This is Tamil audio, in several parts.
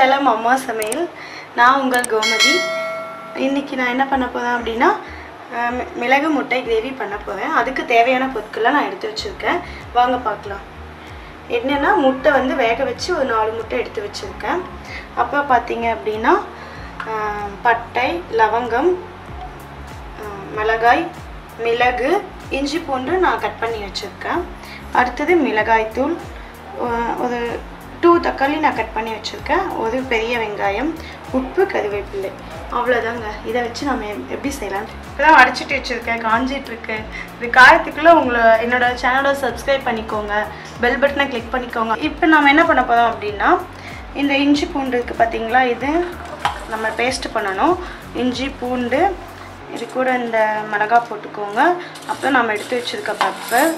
சேலம் அம்மா சமையல் நான் உங்கள் கோமதி இன்றைக்கி நான் என்ன பண்ண போகிறேன் அப்படின்னா அஹ், மி- மிளகு முட்டை கிரேவி பண்ண போகிறேன் அதுக்கு தேவையான பொருட்களை நான் எடுத்து வச்சுருக்கேன் வாங்க பார்க்கலாம் என்னென்னா முட்டை வந்து வேக வச்சு ஒரு நாலு முட்டை எடுத்து வச்சுருக்கேன் அப்புறம் பார்த்தீங்க அப்படின்னா அஹ், பட்டை லவங்கம் அஹ், மிளகாய் மிளகு இஞ்சி பூண்டு நான் கட் பண்ணி வச்சுருக்கேன் அடுத்தது மிளகாய்த்தூள் ஒ- ஒரு டூ தக்காளி நான் கட் பண்ணி வச்சுருக்கேன் ஒரு பெரிய வெங்காயம் உப்பு கருவேப்பிலை அவ்வளோதாங்க இதை வச்சு நம்ம எப்- எப்படி செய்யலாம் இப்போதான் அடைச்சிட்டு வச்சுருக்கேன் காஞ்சிட்டு இருக்கு இது காயத்துக்குள்ளே உங்களை என்னோட சேனலை சப்ஸ்கிரைப் பண்ணிக்கோங்க பெல் பட்டனை கிளிக் பண்ணிக்கோங்க இப்போ நம்ம என்ன பண்ண போகிறோம் அப்படின்னா இந்த இஞ்சி பூண்டு இருக்குது பார்த்தீங்களா இது நம்ம பேஸ்ட் பண்ணணும் இஞ்சி பூண்டு இது கூட இந்த மிளகாய் போட்டுக்கோங்க அப்புறம் நம்ம எடுத்து வச்சிருக்க பெப்பர்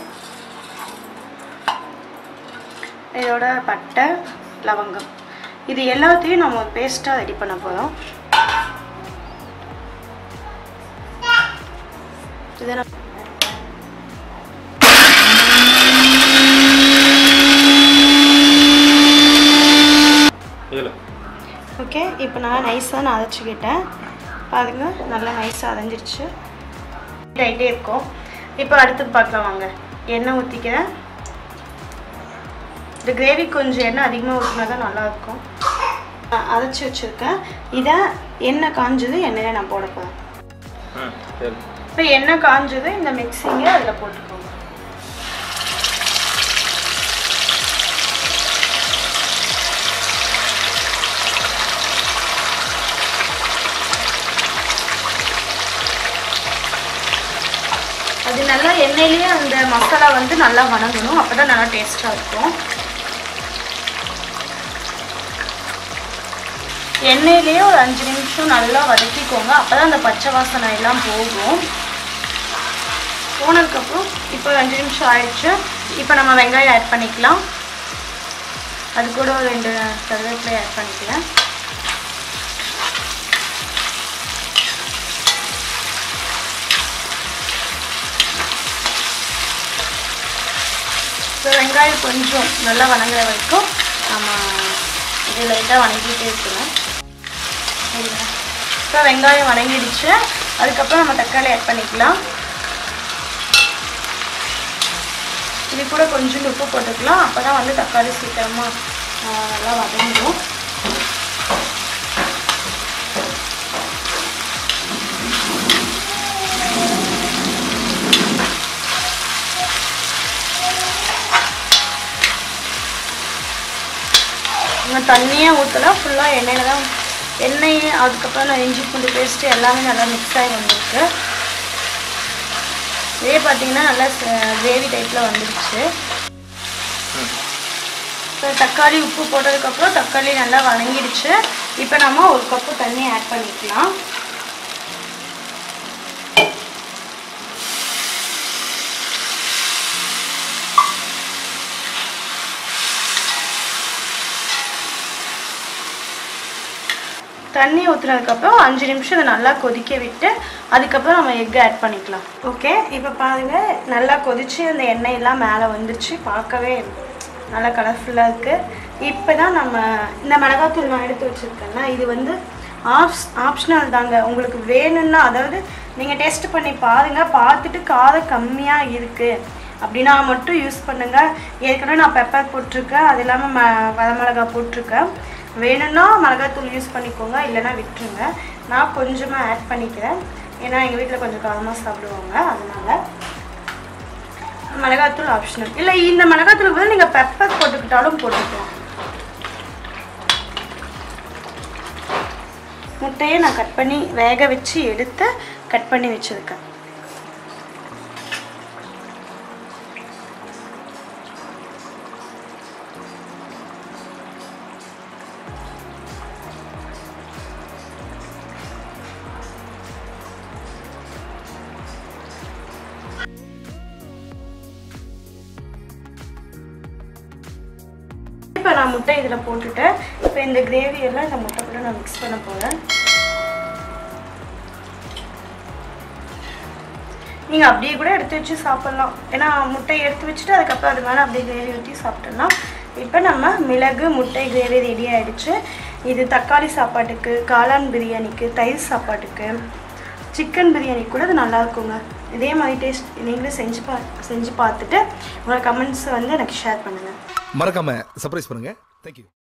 இதோட பட்டை லவங்கம் இது எல்லாத்தையும் நம்ம ஒரு பேஸ்ட்டாக ரெடி பண்ண போகிறோம் இதை நம்ம இதில் ஓகே இப்போ நான் நைஸாக நான் அரைச்சிக்கிட்டேன் பாருங்க நல்லா நைஸாக அரைஞ்சிருச்சு ஆகிட்டே இருக்கும் இப்போ அடுத்து பார்க்கலாம் வாங்க எண்ணெய் ஊற்றிக்கிறேன் இந்த கிரேவி கொஞ்சம் எண்ணெய் அதிகமாக ஊற்றினா தான் நல்லாயிருக்கும் அரைச்சி வச்சுருக்கேன் இதை எண்ணெய் காஞ்சது எண்ணெயில் நான் போட போகிறேன் ம் சரி இப்போ எண்ணெய் காஞ்சது இந்த மிக்சிங்கை அதில் போட்டுக்கோங்க அது நல்லா எண்ணெயிலேயே அந்த மசாலா வந்து நல்லா வணங்கணும் அப்போ தான் நல்லா டேஸ்ட்டாக இருக்கும் எண்ணெயிலேயே ஒரு அஞ்சு நிமிஷம் நல்லா வதக்கிக்கோங்க அப்போ தான் அந்த பச்சை வாசனை எல்லாம் போகும் போனதுக்கப்புறம் இப்போ ஒரு அஞ்சு நிமிஷம் ஆயிடுச்சு இப்போ நம்ம வெங்காயம் ஆட் பண்ணிக்கலாம் அது கூட ஒரு ரெண்டு கருவேப்பிலை ஆட் பண்ணிக்கலாம் இப்போ வெங்காயம் கொஞ்சம் நல்லா வணங்குற வரைக்கும் நம்ம இது லைட்டாக வணங்கிட்டே இருக்கணும் சரிங்களா இப்போ வெங்காயம் வணங்கிடுச்சு அதுக்கப்புறம் நம்ம தக்காளி ஆட் பண்ணிக்கலாம் இது கூட கொஞ்சம் உப்பு போட்டுக்கலாம் அப்போ தான் வந்து தக்காளி சீக்கிரமாக நல்லா வதங்கிடும் நம்ம தண்ணியே ஊற்றலாம் ஃபுல்லாக எண்ணெயில் தான் எண்ணெய் அதுக்கப்புறம் நான் இஞ்சி பூண்டு பேஸ்ட்டு எல்லாமே நல்லா மிக்ஸ் ஆகி வந்திருக்கு இதே பார்த்தீங்கன்னா நல்லா கிரேவி டைப்பில் வந்துடுச்சு இப்போ தக்காளி உப்பு போட்டதுக்கப்புறம் தக்காளி நல்லா வணங்கிடுச்சு இப்போ நம்ம ஒரு கப்பு தண்ணி ஆட் பண்ணிக்கலாம் தண்ணி ஊற்றுனதுக்கப்புறம் அஞ்சு நிமிஷம் இதை நல்லா கொதிக்க விட்டு அதுக்கப்புறம் நம்ம எக் ஆட் பண்ணிக்கலாம் ஓகே இப்போ பாருங்கள் நல்லா கொதிச்சு அந்த எண்ணெயெல்லாம் மேலே வந்துருச்சு பார்க்கவே நல்லா கலர்ஃபுல்லாக இருக்குது இப்போ தான் நம்ம இந்த மிளகாத்தூள் நான் எடுத்து வச்சுருக்கேன்னா இது வந்து ஆப்ஸ் ஆப்ஷனல் தாங்க உங்களுக்கு வேணும்னா அதாவது நீங்கள் டெஸ்ட் பண்ணி பாருங்கள் பார்த்துட்டு காரம் கம்மியாக இருக்குது அப்படின்னா மட்டும் யூஸ் பண்ணுங்கள் ஏற்கனவே நான் பெப்பர் போட்டிருக்கேன் அது இல்லாமல் ம வரமிளகா போட்டிருக்கேன் வேணும்னா மிளகாத்தூள் யூஸ் பண்ணிக்கோங்க இல்லைன்னா விட்டுருங்க நான் கொஞ்சமாக ஆட் பண்ணிக்கிறேன் ஏன்னா எங்கள் வீட்டில் கொஞ்சம் காரமாக சாப்பிடுவாங்க அதனால மிளகாத்தூள் ஆப்ஷனல் இல்லை இந்த மிளகாத்தூளுக்கு பதில் நீங்கள் பெப்பர் போட்டுக்கிட்டாலும் போட்டுக்கலாம் முட்டையை நான் கட் பண்ணி வேக வச்சு எடுத்து கட் பண்ணி வச்சுருக்கேன் இப்போ நான் முட்டை இதில் போட்டுட்டேன் இப்போ இந்த கிரேவி எல்லாம் இந்த முட்டை கூட நான் மிக்ஸ் பண்ண போகிறேன் நீங்கள் அப்படியே கூட எடுத்து வச்சு சாப்பிட்லாம் ஏன்னா முட்டையை எடுத்து வச்சுட்டு அதுக்கப்புறம் அது மேலே அப்படியே கிரேவி ஊற்றி சாப்பிட்டோம்னா இப்போ நம்ம மிளகு முட்டை கிரேவி ரெடி ஆயிடுச்சு இது தக்காளி சாப்பாட்டுக்கு காளான் பிரியாணிக்கு தயிர் சாப்பாட்டுக்கு சிக்கன் பிரியாணி கூட இது நல்லா இருக்குங்க இதே மாதிரி டேஸ்ட் நீங்களும் செஞ்சு பா செஞ்சு பார்த்துட்டு உங்களோட கமெண்ட்ஸை வந்து எனக்கு ஷேர் பண்ணுங்கள் மறக்காம சர்ப்ரைஸ் பண்ணுங்க தேங்க்யூ